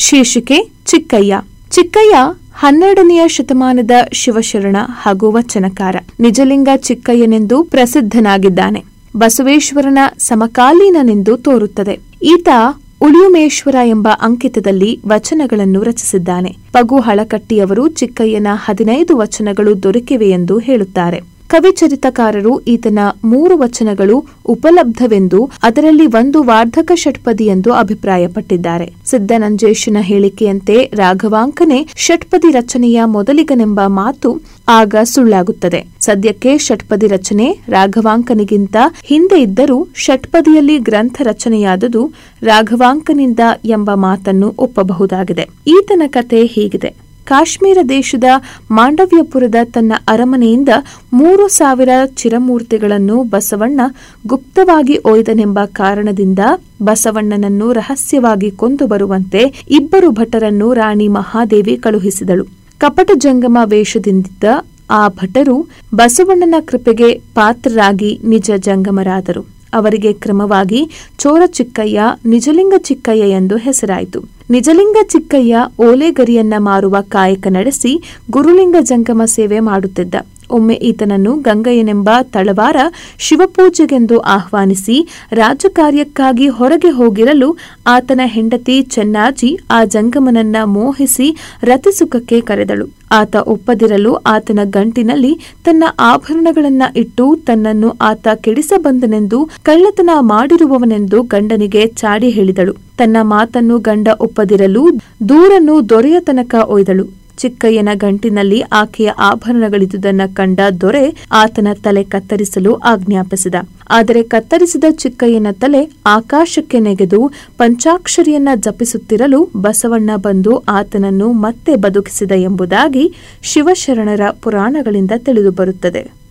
ಶೀರ್ಷಿಕೆ ಚಿಕ್ಕಯ್ಯ ಚಿಕ್ಕಯ್ಯ ಹನ್ನೆರಡನೆಯ ಶತಮಾನದ ಶಿವಶರಣ ಹಾಗೂ ವಚನಕಾರ ನಿಜಲಿಂಗ ಚಿಕ್ಕಯ್ಯನೆಂದು ಪ್ರಸಿದ್ಧನಾಗಿದ್ದಾನೆ ಬಸವೇಶ್ವರನ ಸಮಕಾಲೀನನೆಂದು ತೋರುತ್ತದೆ ಈತ ಉಳಿಯುಮೇಶ್ವರ ಎಂಬ ಅಂಕಿತದಲ್ಲಿ ವಚನಗಳನ್ನು ರಚಿಸಿದ್ದಾನೆ ಪಗು ಹಳಕಟ್ಟಿಯವರು ಚಿಕ್ಕಯ್ಯನ ಹದಿನೈದು ವಚನಗಳು ದೊರಕಿವೆ ಎಂದು ಹೇಳುತ್ತಾರೆ ಕವಿಚರಿತಕಾರರು ಈತನ ಮೂರು ವಚನಗಳು ಉಪಲಬ್ಧವೆಂದು ಅದರಲ್ಲಿ ಒಂದು ವಾರ್ಧಕ ಷಟ್ಪದಿ ಎಂದು ಅಭಿಪ್ರಾಯಪಟ್ಟಿದ್ದಾರೆ ಸಿದ್ದನಂಜೇಶನ ಹೇಳಿಕೆಯಂತೆ ರಾಘವಾಂಕನೇ ಷಟ್ಪದಿ ರಚನೆಯ ಮೊದಲಿಗನೆಂಬ ಮಾತು ಆಗ ಸುಳ್ಳಾಗುತ್ತದೆ ಸದ್ಯಕ್ಕೆ ಷಟ್ಪದಿ ರಚನೆ ರಾಘವಾಂಕನಿಗಿಂತ ಹಿಂದೆ ಇದ್ದರೂ ಷಟ್ಪದಿಯಲ್ಲಿ ಗ್ರಂಥ ರಚನೆಯಾದುದು ರಾಘವಾಂಕನಿಂದ ಎಂಬ ಮಾತನ್ನು ಒಪ್ಪಬಹುದಾಗಿದೆ ಈತನ ಕತೆ ಹೀಗಿದೆ ಕಾಶ್ಮೀರ ದೇಶದ ಮಾಂಡವ್ಯಪುರದ ತನ್ನ ಅರಮನೆಯಿಂದ ಮೂರು ಸಾವಿರ ಚಿರಮೂರ್ತಿಗಳನ್ನು ಬಸವಣ್ಣ ಗುಪ್ತವಾಗಿ ಒಯ್ದನೆಂಬ ಕಾರಣದಿಂದ ಬಸವಣ್ಣನನ್ನು ರಹಸ್ಯವಾಗಿ ಕೊಂದು ಬರುವಂತೆ ಇಬ್ಬರು ಭಟರನ್ನು ರಾಣಿ ಮಹಾದೇವಿ ಕಳುಹಿಸಿದಳು ಕಪಟ ಜಂಗಮ ವೇಷದಿಂದಿದ್ದ ಆ ಭಟರು ಬಸವಣ್ಣನ ಕೃಪೆಗೆ ಪಾತ್ರರಾಗಿ ನಿಜ ಜಂಗಮರಾದರು ಅವರಿಗೆ ಕ್ರಮವಾಗಿ ಚೋರ ಚಿಕ್ಕಯ್ಯ ನಿಜಲಿಂಗ ಚಿಕ್ಕಯ್ಯ ಎಂದು ಹೆಸರಾಯಿತು ನಿಜಲಿಂಗ ಚಿಕ್ಕಯ್ಯ ಓಲೆಗರಿಯನ್ನ ಮಾರುವ ಕಾಯಕ ನಡೆಸಿ ಗುರುಲಿಂಗ ಜಂಗಮ ಸೇವೆ ಮಾಡುತ್ತಿದ್ದ ಒಮ್ಮೆ ಈತನನ್ನು ಗಂಗಯ್ಯನೆಂಬ ತಳವಾರ ಶಿವಪೂಜೆಗೆಂದು ಆಹ್ವಾನಿಸಿ ರಾಜಕಾರ್ಯಕ್ಕಾಗಿ ಹೊರಗೆ ಹೋಗಿರಲು ಆತನ ಹೆಂಡತಿ ಚೆನ್ನಾಜಿ ಆ ಜಂಗಮನನ್ನ ಮೋಹಿಸಿ ರತಿಸುಖಕ್ಕೆ ಕರೆದಳು ಆತ ಒಪ್ಪದಿರಲು ಆತನ ಗಂಟಿನಲ್ಲಿ ತನ್ನ ಆಭರಣಗಳನ್ನ ಇಟ್ಟು ತನ್ನನ್ನು ಆತ ಕೆಡಿಸಬಂದನೆಂದು ಕಳ್ಳತನ ಮಾಡಿರುವವನೆಂದು ಗಂಡನಿಗೆ ಚಾಡಿ ಹೇಳಿದಳು ತನ್ನ ಮಾತನ್ನು ಗಂಡ ಒಪ್ಪದಿರಲು ದೂರನ್ನು ದೊರೆಯ ತನಕ ಒಯ್ದಳು ಚಿಕ್ಕಯ್ಯನ ಗಂಟಿನಲ್ಲಿ ಆಕೆಯ ಆಭರಣಗಳಿದ್ದುದನ್ನ ಕಂಡ ದೊರೆ ಆತನ ತಲೆ ಕತ್ತರಿಸಲು ಆಜ್ಞಾಪಿಸಿದ ಆದರೆ ಕತ್ತರಿಸಿದ ಚಿಕ್ಕಯ್ಯನ ತಲೆ ಆಕಾಶಕ್ಕೆ ನೆಗೆದು ಪಂಚಾಕ್ಷರಿಯನ್ನ ಜಪಿಸುತ್ತಿರಲು ಬಸವಣ್ಣ ಬಂದು ಆತನನ್ನು ಮತ್ತೆ ಬದುಕಿಸಿದ ಎಂಬುದಾಗಿ ಶಿವಶರಣರ ಪುರಾಣಗಳಿಂದ ತಿಳಿದುಬರುತ್ತದೆ